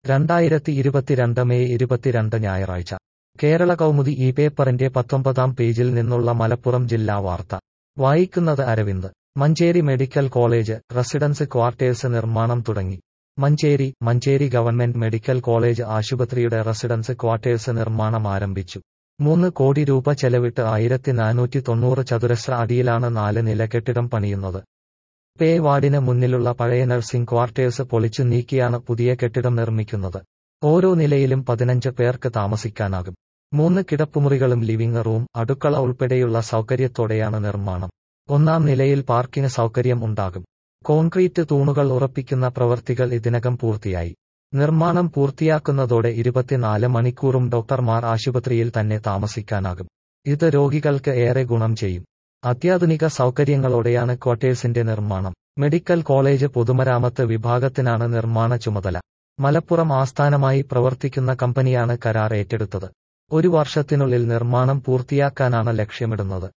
രണ്ടായിരത്തി ഇരുപത്തിരണ്ട് മെയ് ഇരുപത്തിരണ്ട് ഞായറാഴ്ച കേരള കൗമുദി ഈ പേപ്പറിന്റെ പത്തൊമ്പതാം പേജിൽ നിന്നുള്ള മലപ്പുറം ജില്ലാ വാർത്ത വായിക്കുന്നത് Aravind Manjeri medical college residence quarters നിർമ്മാണം തുടങ്ങി Manjeri Manjeri government medical college ആശുപത്രിയുടെ റെസിഡൻസ് ക്വാർട്ടേഴ്സ് നിർമ്മാണം ആരംഭിച്ചു മൂന്ന് കോടി രൂപ ചെലവിട്ട് ആയിരത്തി നാനൂറ്റി തൊണ്ണൂറ് ചതുരശ്ര അടിയിലാണ് നാല് നില കെട്ടിടം പണിയുന്നത് പേ വാർഡിന് മുന്നിലുള്ള പഴയ നഴ്സിംഗ് ക്വാർട്ടേഴ്സ് പൊളിച്ചു നീക്കിയാണ് പുതിയ കെട്ടിടം നിർമ്മിക്കുന്നത് ഓരോ നിലയിലും പതിനഞ്ച് പേർക്ക് താമസിക്കാനാകും മൂന്ന് കിടപ്പുമുറികളും ലിവിംഗ് റൂം അടുക്കള ഉൾപ്പെടെയുള്ള സൗകര്യത്തോടെയാണ് നിർമ്മാണം ഒന്നാം നിലയിൽ പാർക്കിംഗ് സൗകര്യം ഉണ്ടാകും കോൺക്രീറ്റ് തൂണുകൾ ഉറപ്പിക്കുന്ന പ്രവൃത്തികൾ ഇതിനകം പൂർത്തിയായി നിർമ്മാണം പൂർത്തിയാക്കുന്നതോടെ ഇരുപത്തിനാല് മണിക്കൂറും ഡോക്ടർമാർ ആശുപത്രിയിൽ തന്നെ താമസിക്കാനാകും ഇത് രോഗികൾക്ക് ഏറെ ഗുണം ചെയ്യും അത്യാധുനിക സൗകര്യങ്ങളോടെയാണ് ക്വാർട്ടേഴ്സിന്റെ നിർമ്മാണം മെഡിക്കൽ കോളേജ് പൊതുമരാമത്ത് വിഭാഗത്തിനാണ് നിർമ്മാണ ചുമതല മലപ്പുറം ആസ്ഥാനമായി പ്രവർത്തിക്കുന്ന കമ്പനിയാണ് കരാർ ഏറ്റെടുത്തത് ഒരു വർഷത്തിനുള്ളിൽ നിർമ്മാണം പൂർത്തിയാക്കാനാണ് ലക്ഷ്യമിടുന്നത്